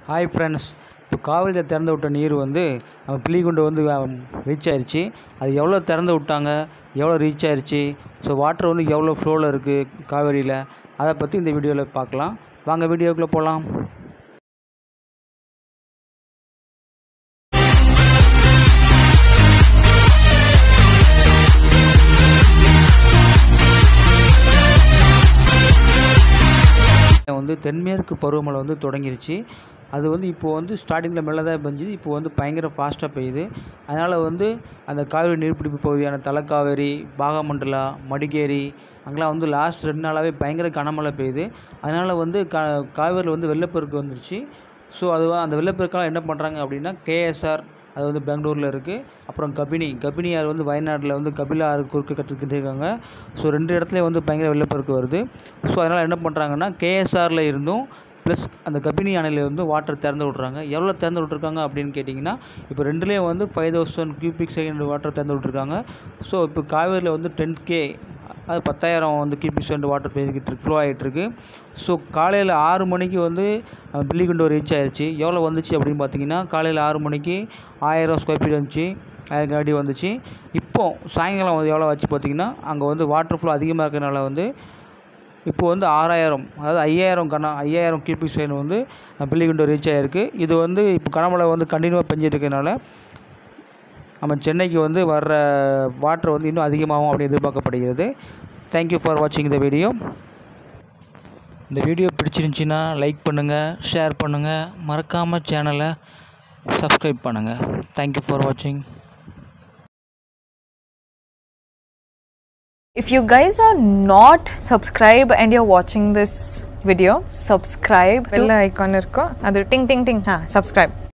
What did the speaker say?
Hi friends இப்போ காவிரியில் திறந்து விட்ட நீர் வந்து நம்ம பிள்ளிகுண்டு வந்து ரீச் ஆயிருச்சு அது எவ்வளோ திறந்து விட்டாங்க எவ்வளோ ரீச் ஆயிருச்சு ஸோ வாட்டர் வந்து எவ்வளோ ஃப்ளோவில் இருக்குது காவேரியில் அதை பற்றி இந்த வீடியோவில் பார்க்கலாம் வாங்க வீடியோக்குள்ளே போகலாம் வந்து தென்மேற்கு பருவமழை வந்து தொடங்கிருச்சு அது வந்து இப்போது வந்து ஸ்டார்டிங்கில் மெல்ல தான் பெஞ்சுது இப்போ வந்து பயங்கர ஃபாஸ்ட்டாக பெய்யுது அதனால் வந்து அந்த காவிரி நீர்பிடிப்பு பகுதியான தலக்காவேரி பாகமண்டலா மடிக்கேரி அங்கெல்லாம் வந்து லாஸ்ட் ரெண்டு நாளாகவே பயங்கர கனமழை பெய்யுது அதனால் வந்து கா காவேரியில் வந்து வெள்ளப்பெருக்கு வந்துருச்சு ஸோ அது அந்த வெள்ளப்பெருக்கெல்லாம் என்ன பண்ணுறாங்க அப்படின்னா கேஎஸ்ஆர் அது வந்து பெங்களூரில் இருக்குது அப்புறம் கபினி கபினி ஆறு வந்து வயநாட்டில் வந்து கபிலா ஆறு குறுக்க கட்டிக்கிட்டு இருக்காங்க ஸோ ரெண்டு இடத்துலையும் வந்து பயங்கர வெள்ளப்பெருக்கு வருது ஸோ அதனால் என்ன பண்ணுறாங்கன்னா கேஎஸ்ஆரில் இருந்தும் ப்ளஸ் அந்த கபினி அணையில் வந்து வாட்டர் திறந்து விட்றாங்க எவ்வளோ திறந்து விட்ருக்காங்க அப்படின்னு கேட்டிங்கன்னா இப்போ ரெண்டுலேயும் வந்து five thousand cubic second water திறந்து விட்ருக்காங்க ஸோ இப்போ காவேரியில் வந்து டென் கே அது பத்தாயிரம் வந்து கியூபிக் செகண்ட் வாட்டர் பெய்கிட்டு இருக்கு ஃப்ளோ ஆகிட்டுருக்கு ஸோ காலையில் ஆறு மணிக்கு வந்து பில்லிகுண்டு ரீச் ஆயிடுச்சு எவ்வளோ வந்துச்சு அப்படின்னு பார்த்தீங்கன்னா காலையில் ஆறு மணிக்கு ஆயிரம் ஸ்கொயர் ஃபீட் வந்துச்சு ஆயிரம் அடி வந்துச்சு இப்போது சாயங்காலம் வந்து எவ்வளோ வச்சு பார்த்தீங்கன்னா அங்கே வந்து வாட்டர் ஃப்ளோ அதிகமாக இருக்கிறனால வந்து இப்போ வந்து ஆறாயிரம் அதாவது ஐயாயிரம் கண ஐயாயிரம் கியூபிக் செகண்ட் வந்து பில்லிகுண்டு ரீச் ஆகிருக்கு இது வந்து இப்போ கனமழை வந்து கண்டினியூவாக பெஞ்சிட்டு இருக்கனால நம்ம சென்னைக்கு வந்து வர்ற வாட்டர் வந்து இன்னும் அதிகமாகும் அப்படின்னு எதிர்பார்க்கப்படுகிறது தேங்க்யூ ஃபார் வாட்சிங் இந்த வீடியோ இந்த வீடியோ பிடிச்சிருந்துச்சின்னா லைக் பண்ணுங்கள் ஷேர் பண்ணுங்கள் மறக்காமல் சேனலை சப்ஸ்கிரைப் பண்ணுங்கள் தேங்க்யூ ஃபார் வாட்சிங் If you guys are not subscribed and you're watching this video, subscribe. Bell icon இருக்கும் அது டிங் டிங் டிங் ஆ சப்ஸ்கிரைப்